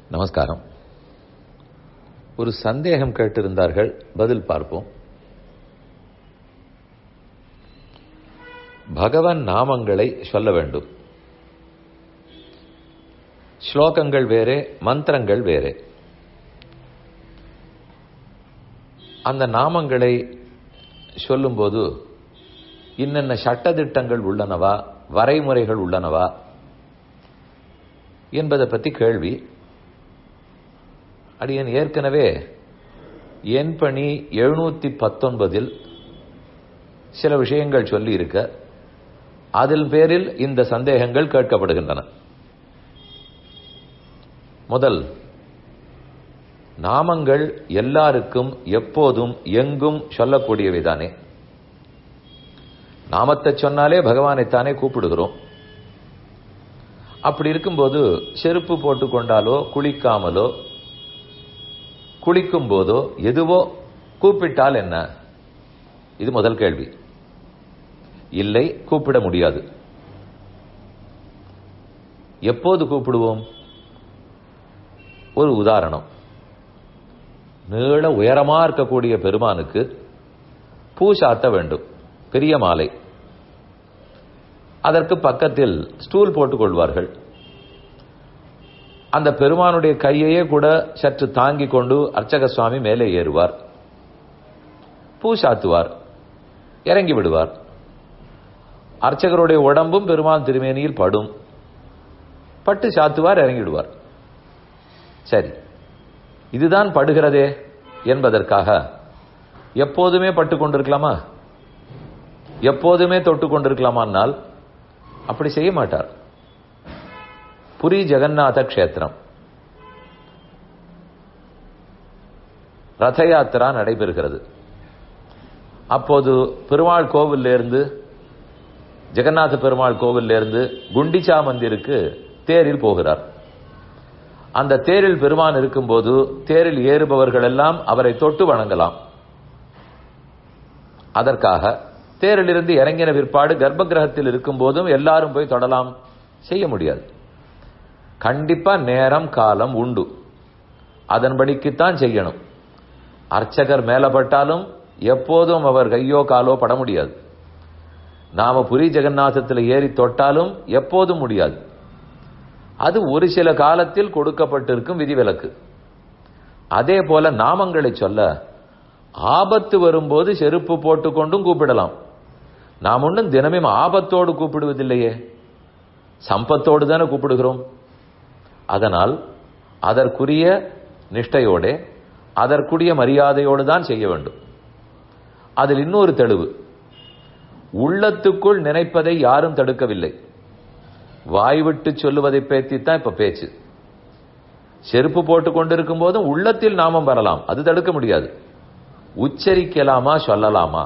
நமஸ்காரம் ஒரு சந்தேகம் கேட்டிருந்தார்கள் பதில் பார்ப்போம் பகவன் நாமங்களை சொல்ல வேண்டும் ஸ்லோகங்கள் வேறே மந்திரங்கள் வேறே அந்த நாமங்களை சொல்லும்போது இன்னென்ன சட்டதிட்டங்கள் உள்ளனவா வரைமுறைகள் உள்ளனவா என்பதை பற்றி கேள்வி அடியன் ஏற்கனவே என் பணி எழுநூத்தி பத்தொன்பதில் சில விஷயங்கள் சொல்லி இருக்க அதில் பேரில் இந்த சந்தேகங்கள் கேட்கப்படுகின்றன முதல் நாமங்கள் எல்லாருக்கும் எப்போதும் எங்கும் சொல்லக்கூடியவைதானே நாமத்தை சொன்னாலே பகவானைத்தானே கூப்பிடுகிறோம் அப்படி இருக்கும்போது செருப்பு போட்டுக்கொண்டாலோ குளிக்காமலோ குளிக்கும் போதோ எதுவோ கூப்பிட்டால் என்ன இது முதல் கேள்வி இல்லை கூப்பிட முடியாது எப்போது கூப்பிடுவோம் ஒரு உதாரணம் நீள உயரமா இருக்கக்கூடிய பெருமானுக்கு பூ சாத்த வேண்டும் பெரிய மாலை அதற்கு பக்கத்தில் ஸ்டூல் போட்டுக் கொள்வார்கள் அந்த பெருமானுடைய கையையே கூட சற்று தாங்கிக் கொண்டு அர்ச்சக சுவாமி மேலே ஏறுவார் பூ சாத்துவார் இறங்கி விடுவார் அர்ச்சகருடைய உடம்பும் பெருமான் திருமேனியில் படும் பட்டு சாத்துவார் இறங்கிடுவார் சரி இதுதான் படுகிறதே என்பதற்காக எப்போதுமே பட்டு கொண்டிருக்கலாமா எப்போதுமே தொட்டு கொண்டிருக்கலாமானால் அப்படி செய்ய மாட்டார் புரி ஜெகநாத கஷேத்திரம் ரத யாத்திரா நடைபெறுகிறது அப்போது பெருமாள் கோவிலிருந்து ஜெகநாத பெருமாள் கோவிலிருந்து குண்டிச்சா மந்திருக்கு தேரில் போகிறார் அந்த தேரில் பெருமான் இருக்கும்போது தேரில் ஏறுபவர்கள் எல்லாம் அவரை தொட்டு வணங்கலாம் அதற்காக தேரிலிருந்து இறங்கின பிற்பாடு கர்ப்ப கிரகத்தில் இருக்கும் போதும் எல்லாரும் போய் தொடலாம் செய்ய முடியாது கண்டிப்பா நேரம் காலம் உண்டு அதன்படிக்குத்தான் செய்யணும் அர்ச்சகர் மேலப்பட்டாலும் எப்போதும் அவர் கையோ காலோ பட முடியாது நாம புரி ஜெகநாதத்தில் ஏறி தொட்டாலும் எப்போதும் முடியாது அது ஒரு சில காலத்தில் கொடுக்கப்பட்டிருக்கும் விதிவிலக்கு அதே போல நாமங்களை சொல்ல ஆபத்து வரும்போது செருப்பு போட்டுக்கொண்டும் கூப்பிடலாம் நாம் ஒன்றும் தினமும் ஆபத்தோடு கூப்பிடுவதில்லையே சம்பத்தோடு தானே கூப்பிடுகிறோம் அதனால் அதற்குரிய நிஷ்டையோட அதற்குரிய மரியாதையோடு தான் செய்ய வேண்டும் அதில் இன்னொரு தெளிவு உள்ளத்துக்குள் நினைப்பதை யாரும் தடுக்கவில்லை வாய் விட்டு சொல்லுவதை பேத்தித்தான் இப்ப பேச்சு செருப்பு போட்டு கொண்டிருக்கும் போதும் உள்ளத்தில் நாமம் வரலாம் அது தடுக்க முடியாது உச்சரிக்கலாமா சொல்லலாமா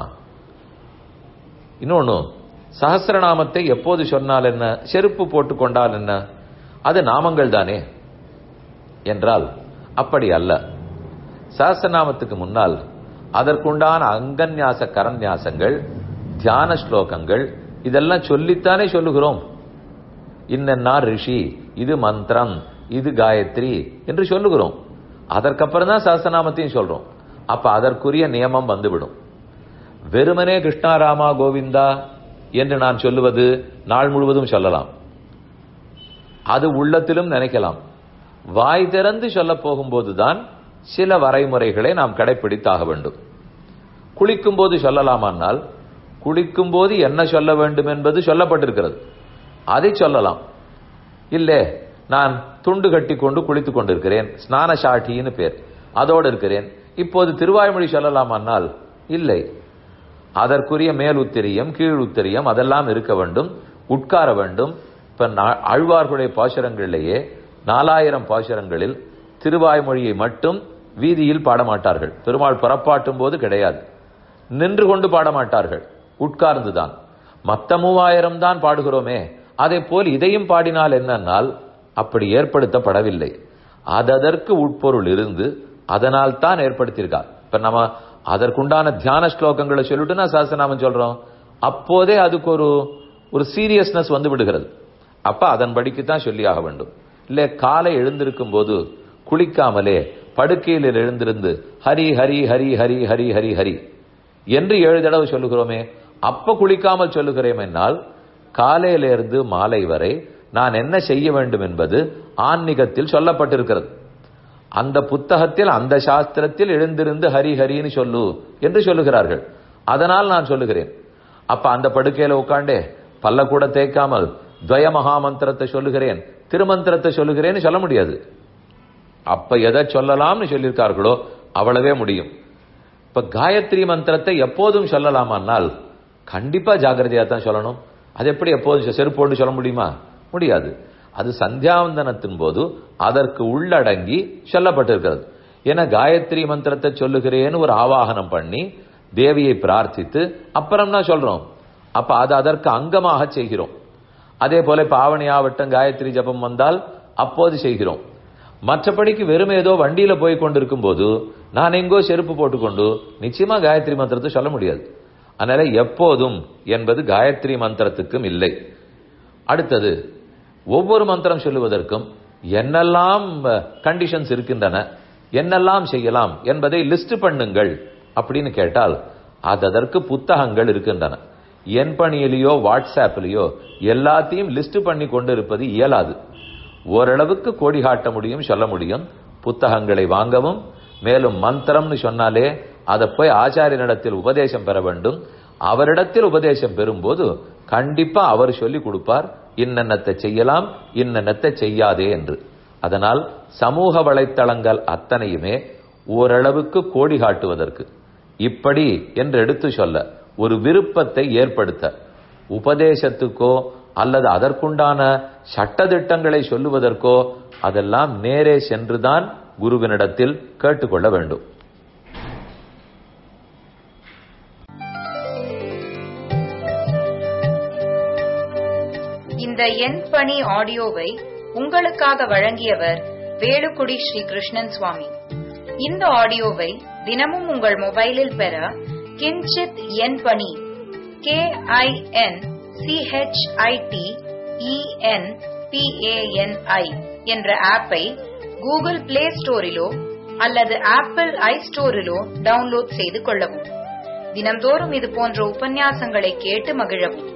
இன்னொன்னு சகசிரநாமத்தை எப்போது சொன்னால் என்ன செருப்பு போட்டு கொண்டால் என்ன அது நாமங்கள் தானே என்றால் அப்படி அல்ல சகசிரநாமத்துக்கு முன்னால் அதற்குண்டான அங்கன்யாச கரன்யாசங்கள் தியான ஸ்லோகங்கள் இதெல்லாம் சொல்லித்தானே சொல்லுகிறோம் இன்னென்னா ரிஷி இது மந்திரம் இது காயத்ரி என்று சொல்லுகிறோம் அதற்கப்புறம் தான் சஹசநாமத்தையும் சொல்றோம் அப்ப அதற்குரிய நியமம் வந்துவிடும் வெறுமனே கிருஷ்ணாராமா கோவிந்தா என்று நான் சொல்லுவது நாள் முழுவதும் சொல்லலாம் அது உள்ளத்திலும் நினைக்கலாம் வாய் திறந்து சொல்ல போகும்போதுதான் சில வரைமுறைகளை நாம் கடைபிடித்தாக வேண்டும் குளிக்கும் போது சொல்லலாமானால் குளிக்கும் போது என்ன சொல்ல வேண்டும் என்பது சொல்லப்பட்டிருக்கிறது அதை சொல்லலாம் இல்ல நான் துண்டு கட்டி கொண்டு குளித்துக் கொண்டிருக்கிறேன் ஸ்நான சாட்டின்னு பேர் அதோடு இருக்கிறேன் இப்போது திருவாய்மொழி சொல்லலாமானால் இல்லை அதற்குரிய மேல் உத்திரியம் கீழ் உத்திரியம் அதெல்லாம் இருக்க வேண்டும் உட்கார வேண்டும் இப்ப ஆழ்வார்களுடைய பாசுரங்களிலேயே நாலாயிரம் பாசுரங்களில் திருவாய்மொழியை மட்டும் வீதியில் பாடமாட்டார்கள் பெருமாள் புறப்பாட்டும் போது கிடையாது நின்று கொண்டு பாடமாட்டார்கள் உட்கார்ந்துதான் மத்த மூவாயிரம் தான் பாடுகிறோமே அதே போல் இதையும் பாடினால் என்னன்னால் அப்படி ஏற்படுத்தப்படவில்லை அததற்கு உட்பொருள் இருந்து அதனால் தான் ஏற்படுத்தியிருக்கார் இப்ப நம்ம அதற்குண்டான தியான ஸ்லோகங்களை சொல்லிட்டு நான் சாஸ்திரநாமம் சொல்றோம் அப்போதே அதுக்கு ஒரு ஒரு சீரியஸ்னஸ் வந்து விடுகிறது அப்ப அதன்படிக்கு தான் சொல்லியாக வேண்டும் இல்ல காலை எழுந்திருக்கும் போது குளிக்காமலே படுக்கையில் எழுந்திருந்து ஹரி ஹரி ஹரி ஹரி ஹரி ஹரி ஹரி என்று ஏழு தடவை சொல்லுகிறோமே அப்ப குளிக்காமல் சொல்லுகிறேன் என்னால் காலையிலிருந்து மாலை வரை நான் என்ன செய்ய வேண்டும் என்பது ஆன்மீகத்தில் சொல்லப்பட்டிருக்கிறது அந்த புத்தகத்தில் அந்த சாஸ்திரத்தில் எழுந்திருந்து ஹரி ஹரின்னு சொல்லு என்று சொல்லுகிறார்கள் அதனால் நான் சொல்லுகிறேன் அப்ப அந்த படுக்கையில உட்காண்டே பல்ல கூட தேய்க்காமல் துவய மகாமந்திரத்தை சொல்லுகிறேன் திருமந்திரத்தை சொல்லுகிறேன்னு சொல்ல முடியாது அப்ப எதை சொல்லலாம்னு சொல்லியிருக்கார்களோ அவ்வளவே முடியும் இப்ப காயத்ரி மந்திரத்தை எப்போதும் சொல்லலாமானால் கண்டிப்பா ஜாகிரதையா தான் சொல்லணும் அது எப்படி எப்போதும் செருப்போடு சொல்ல முடியுமா முடியாது அது சந்தியாவந்தனத்தின் போது அதற்கு உள்ளடங்கி சொல்லப்பட்டிருக்கிறது ஏன்னா காயத்ரி மந்திரத்தை சொல்லுகிறேன்னு ஒரு ஆவாகனம் பண்ணி தேவியை பிரார்த்தித்து அப்புறம் தான் சொல்றோம் அப்ப அது அதற்கு அங்கமாக செய்கிறோம் அதே போல பாவனி ஆவட்டம் காயத்ரி ஜபம் வந்தால் அப்போது செய்கிறோம் மற்றபடிக்கு வெறும் ஏதோ வண்டியில போய் கொண்டிருக்கும் போது நான் எங்கோ செருப்பு போட்டுக்கொண்டு நிச்சயமா காயத்ரி மந்திரத்தை சொல்ல முடியாது அதனால எப்போதும் என்பது காயத்ரி மந்திரத்துக்கும் இல்லை அடுத்தது ஒவ்வொரு மந்திரம் சொல்லுவதற்கும் என்னெல்லாம் கண்டிஷன்ஸ் இருக்கின்றன என்னெல்லாம் செய்யலாம் என்பதை லிஸ்ட் பண்ணுங்கள் அப்படின்னு கேட்டால் அது அதற்கு புத்தகங்கள் இருக்கின்றன என் பணியிலேயோ வாட்ஸ்அப்லயோ எல்லாத்தையும் லிஸ்ட் பண்ணி கொண்டு இருப்பது இயலாது ஓரளவுக்கு கோடி காட்ட முடியும் சொல்ல முடியும் புத்தகங்களை வாங்கவும் மேலும் மந்திரம்னு சொன்னாலே அதை போய் ஆச்சாரியனிடத்தில் உபதேசம் பெற வேண்டும் அவரிடத்தில் உபதேசம் பெறும்போது கண்டிப்பா அவர் சொல்லி கொடுப்பார் இன்னென்னத்தை செய்யலாம் இன்னென்னத்தை செய்யாதே என்று அதனால் சமூக வலைத்தளங்கள் அத்தனையுமே ஓரளவுக்கு கோடி காட்டுவதற்கு இப்படி என்று எடுத்து சொல்ல ஒரு விருப்பத்தை ஏற்படுத்த உபதேசத்துக்கோ அல்லது அதற்குண்டான சட்டதிட்டங்களை சொல்லுவதற்கோ அதெல்லாம் நேரே சென்றுதான் குருவினிடத்தில் கேட்டுக்கொள்ள வேண்டும் இந்த என் பணி ஆடியோவை உங்களுக்காக வழங்கியவர் வேலுக்குடி ஸ்ரீ கிருஷ்ணன் சுவாமி இந்த ஆடியோவை தினமும் உங்கள் மொபைலில் பெற கிஞ்சித் என் பணி கே ஐ என் சிஹெச்ஐடி இஎன் பிஏஎன்ஐ என்ற ஆப்பை கூகுள் பிளே ஸ்டோரிலோ அல்லது ஆப்பிள் ஐ ஸ்டோரிலோ டவுன்லோட் செய்து கொள்ளவும் தினம்தோறும் இது போன்ற உபன்யாசங்களை கேட்டு மகிழவும்